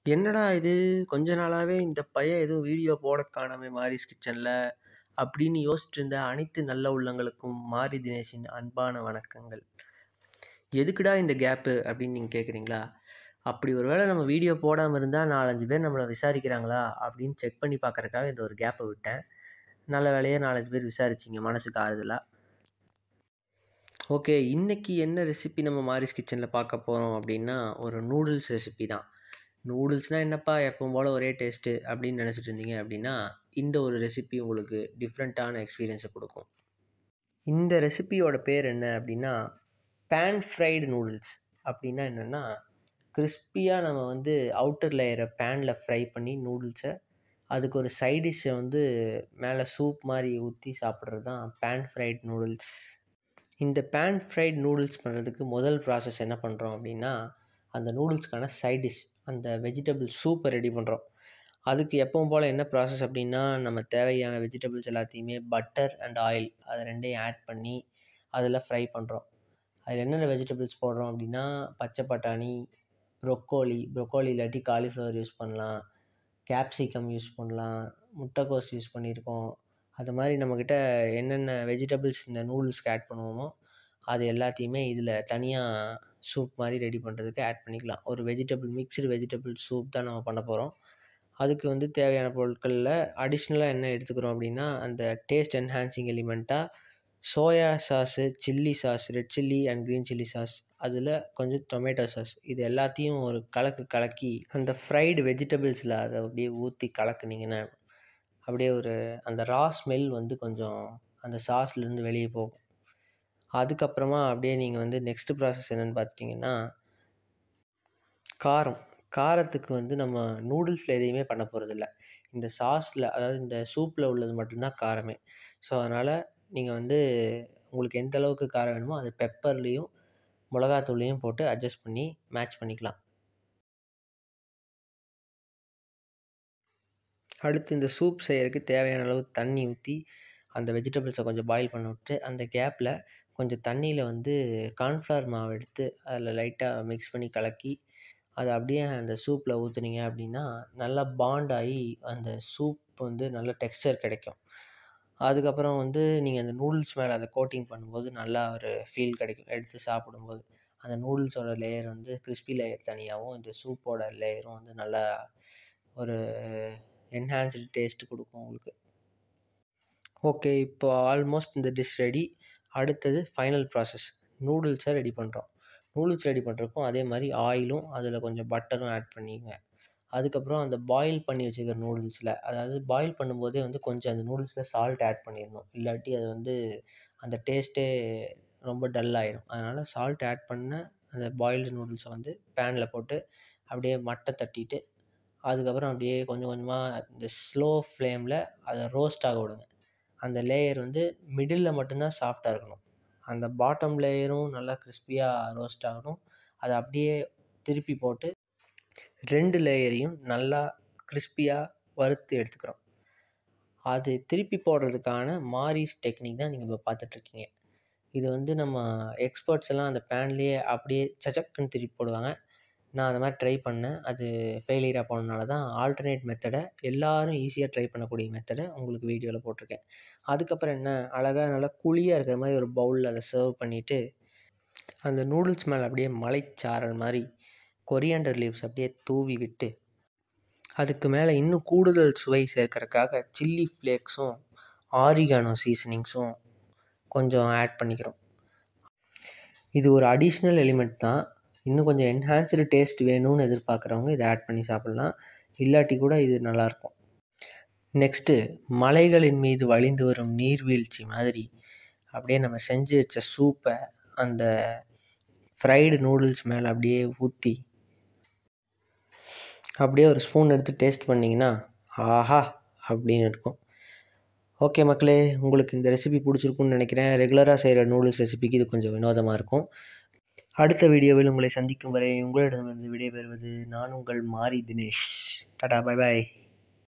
என்னடா இது கொஞ்ச நாளாவே இந்த பையன் எதுவும் வீடியோ போட காணோமே மாரிஸ் கிச்சனில் அப்படின்னு யோசிச்சுட்டு இருந்த அனைத்து நல்ல உள்ளங்களுக்கும் மாரி தினேஷின் அன்பான வணக்கங்கள் எதுக்குடா இந்த கேப்பு அப்படின்னு நீங்கள் கேட்குறீங்களா அப்படி ஒரு வேளை நம்ம வீடியோ போடாமல் இருந்தால் நாலஞ்சு பேர் நம்மளை விசாரிக்கிறாங்களா அப்படின்னு செக் பண்ணி பார்க்கறக்காக இந்த ஒரு கேப்பை விட்டேன் நல்ல வேலையாக நாலஞ்சு பேர் விசாரிச்சிங்க மனசுக்கு ஆறுதலாக ஓகே இன்றைக்கி என்ன ரெசிபி நம்ம மாரிஸ் கிச்சனில் பார்க்க போகிறோம் அப்படின்னா ஒரு நூடுல்ஸ் ரெசிபி தான் நூடுல்ஸ்னால் என்னப்பா எப்பவும் போல் ஒரே டேஸ்ட்டு அப்படின்னு நினச்சிட்டு இருந்தீங்க அப்படின்னா இந்த ஒரு ரெசிபி உங்களுக்கு டிஃப்ரெண்ட்டான எக்ஸ்பீரியன்ஸை கொடுக்கும் இந்த ரெசிபியோட பேர் என்ன அப்படின்னா பேன் ஃப்ரைடு நூடுல்ஸ் அப்படின்னா என்னென்னா கிறிஸ்பியாக நம்ம வந்து அவுட்டர் லேயரை பேனில் ஃப்ரை பண்ணி நூடுல்ஸை அதுக்கு ஒரு சைடிஷ்ஷை வந்து மேலே சூப் மாதிரி ஊற்றி சாப்பிட்றது தான் பேன் ஃப்ரைட் நூடுல்ஸ் இந்த பேன் ஃப்ரைட் நூடுல்ஸ் பண்ணுறதுக்கு முதல் ப்ராசஸ் என்ன பண்ணுறோம் அப்படின்னா அந்த நூடுல்ஸ்க்கான சைட் டிஷ் அந்த வெஜிடபிள் சூப்பை ரெடி பண்ணுறோம் அதுக்கு எப்பவும் போல் என்ன ப்ராசஸ் அப்படின்னா நம்ம தேவையான வெஜிடபிள்ஸ் எல்லாத்தையுமே பட்டர் அண்ட் ஆயில் அதை ரெண்டையும் ஆட் பண்ணி அதில் ஃப்ரை பண்ணுறோம் அதில் என்னென்ன வெஜிடபிள்ஸ் போடுறோம் அப்படின்னா பச்சை பட்டாணி ப்ரொக்கோலி ப்ரொக்கோலி இல்லாட்டி காலிஃப்ளவர் யூஸ் பண்ணலாம் கேப்சிகம் யூஸ் பண்ணலாம் முட்டைக்கோஸ் யூஸ் பண்ணியிருக்கோம் அது மாதிரி நம்மக்கிட்ட என்னென்ன வெஜிடபிள்ஸ் இந்த நூடுல்ஸ்க்கு ஆட் பண்ணுவோமோ அது எல்லாத்தையுமே இதில் தனியாக சூப் மாதிரி ரெடி பண்ணுறதுக்கு ஆட் பண்ணிக்கலாம் ஒரு வெஜிடபிள் மிக்ஸ்டு வெஜிடபிள் சூப் தான் நம்ம பண்ண போகிறோம் அதுக்கு வந்து தேவையான பொருட்களில் அடிஷ்னலாக என்ன எடுத்துக்கிறோம் அப்படின்னா அந்த டேஸ்ட் என்ஹான்சிங் எலிமெண்ட்டாக soya sauce chilli sauce red chilli and green chilli sauce அதில் கொஞ்சம் டொமேட்டோ சாஸ் இது எல்லாத்தையும் ஒரு கலக்கு கலக்கி அந்த ஃப்ரைடு வெஜிடபிள்ஸில் அதை அப்படியே ஊற்றி கலக்குனிங்கன்னா அப்படியே ஒரு அந்த ரா ஸ்மெல் வந்து கொஞ்சம் அந்த சாஸ்லேருந்து வெளியே போகும் அதுக்கப்புறமா அப்படியே நீங்கள் வந்து நெக்ஸ்ட்டு ப்ராசஸ் என்னென்னு பார்த்துட்டிங்கன்னா காரம் காரத்துக்கு வந்து நம்ம நூடுல்ஸில் எதையுமே பண்ண போகிறதில்ல இந்த சாஸில் அதாவது இந்த சூப்பில் உள்ளது மட்டும்தான் காரமே ஸோ அதனால் நீங்கள் வந்து உங்களுக்கு எந்த அளவுக்கு காரம் வேணுமோ அது பெப்பர்லேயும் மிளகாத்தூள்லையும் போட்டு அட்ஜஸ்ட் பண்ணி மேட்ச் பண்ணிக்கலாம் அடுத்து இந்த சூப் செய்யறதுக்கு தேவையான அளவு தண்ணி ஊற்றி அந்த வெஜிடபிள்ஸை கொஞ்சம் பாயில் பண்ண விட்டு அந்த கேப்பில் கொஞ்சம் தண்ணியில் வந்து கார்ன்ஃப்ளவர் மாவு எடுத்து அதில் லைட்டாக மிக்ஸ் பண்ணி கலக்கி அதை அப்படியே அந்த சூப்பில் ஊற்றுனீங்க அப்படின்னா நல்லா பாண்ட் ஆகி அந்த சூப் வந்து நல்ல டெக்ஸ்டர் கிடைக்கும் அதுக்கப்புறம் வந்து நீங்கள் அந்த நூடுல்ஸ் மேலே அதை கோட்டிங் பண்ணும்போது நல்லா ஒரு ஃபீல் கிடைக்கும் எடுத்து சாப்பிடும்போது அந்த நூடுல்ஸோட லேயர் வந்து கிறிஸ்பி லேயர் தனியாகவும் இந்த சூப்போட லேயரும் வந்து நல்லா ஒரு என்ஹான்ஸ்டு டேஸ்ட் கொடுக்கும் உங்களுக்கு ஓகே இப்போ ஆல்மோஸ்ட் இந்த டிஷ் ரெடி அடுத்தது ஃபைனல் ப்ராசஸ் நூடுல்ஸை ரெடி பண்ணுறோம் நூடுல்ஸ் ரெடி பண்ணுறப்போ அதே மாதிரி ஆயிலும் அதில் கொஞ்சம் பட்டரும் ஆட் பண்ணிங்க அதுக்கப்புறம் அந்த பாயில் பண்ணி வச்சுக்கிற நூடுல்ஸில் அதாவது பாயில் பண்ணும்போதே வந்து கொஞ்சம் அந்த நூடுல்ஸில் சால்ட் ஆட் பண்ணிடணும் இல்லாட்டி அது வந்து அந்த டேஸ்ட்டே ரொம்ப டல் ஆயிரும் அதனால் சால்ட் ஆட் பண்ண அந்த பாயில்டு நூடுல்ஸை வந்து பேனில் போட்டு அப்படியே மட்டை தட்டிட்டு அதுக்கப்புறம் அப்படியே கொஞ்சம் கொஞ்சமாக இந்த ஸ்லோ ஃப்ளேமில் அதை ரோஸ்ட் ஆக விடுங்க அந்த லேயர் வந்து மிடில் மட்டும்தான் சாஃப்டாக இருக்கணும் அந்த பாட்டம் லேயரும் நல்லா கிறிஸ்பியாக ரோஸ்ட் ஆகணும் அதை அப்படியே திருப்பி போட்டு ரெண்டு லேயரையும் நல்லா கிறிஸ்பியாக வறுத்து எடுத்துக்கிறோம் அது திருப்பி போடுறதுக்கான மாரிஸ் டெக்னிக் தான் நீங்கள் இப்போ பார்த்துட்ருக்கீங்க இது வந்து நம்ம எக்ஸ்பர்ட்ஸ் எல்லாம் அந்த பேன்லேயே அப்படியே சச்சக்குன்னு திருப்பி போடுவாங்க நான் அந்த மாதிரி ட்ரை பண்ணேன் அது ஃபெயிலியராக போனதுனால தான் ஆல்டர்னேட் மெத்தடை எல்லோரும் ஈஸியாக ட்ரை பண்ணக்கூடிய மெத்தடை உங்களுக்கு வீடியோவில் போட்டிருக்கேன் அதுக்கப்புறம் என்ன அழகாக நல்லா குழியாக இருக்கிற மாதிரி ஒரு பவுலில் அதை சர்வ் பண்ணிவிட்டு அந்த நூடுல்ஸ் மேலே அப்படியே மலைச்சாரல் மாதிரி கொரியாண்டர் லீவ்ஸ் அப்படியே தூவி விட்டு அதுக்கு மேலே இன்னும் கூடுதல் சுவை சேர்க்கறதுக்காக சில்லி ஃப்ளேக்ஸும் ஆரிகானோ சீசனிங்ஸும் கொஞ்சம் ஆட் பண்ணிக்கிறோம் இது ஒரு அடிஷ்னல் எலிமெண்ட் தான் இன்னும் கொஞ்சம் என்ஹான்ஸ்டு டேஸ்ட் வேணும்னு எதிர்பார்க்குறவங்க இதை ஆட் பண்ணி சாப்பிட்லாம் இல்லாட்டி கூட இது நல்லாயிருக்கும் நெக்ஸ்ட்டு மலைகளின் மீது வழிந்து வரும் நீர்வீழ்ச்சி மாதிரி அப்படியே நம்ம செஞ்சு வச்ச சூப்பை அந்த ஃப்ரைடு நூடுல்ஸ் மேலே அப்படியே ஊற்றி அப்படியே ஒரு ஸ்பூன் எடுத்து டேஸ்ட் பண்ணிங்கன்னா ஆஹா அப்படின்னு இருக்கும் ஓகே மக்களே உங்களுக்கு இந்த ரெசிபி பிடிச்சிருக்குன்னு நினைக்கிறேன் ரெகுலராக செய்கிற நூடுல்ஸ் ரெசிபிக்கு இது கொஞ்சம் வினோதமாக இருக்கும் அடுத்த வீடியோவில் உங்களை சந்திக்கும் வரை உங்களிடமிருந்து விடைபெறுவது நான் உங்கள் மாரி தினேஷ் டாடா பை பாய்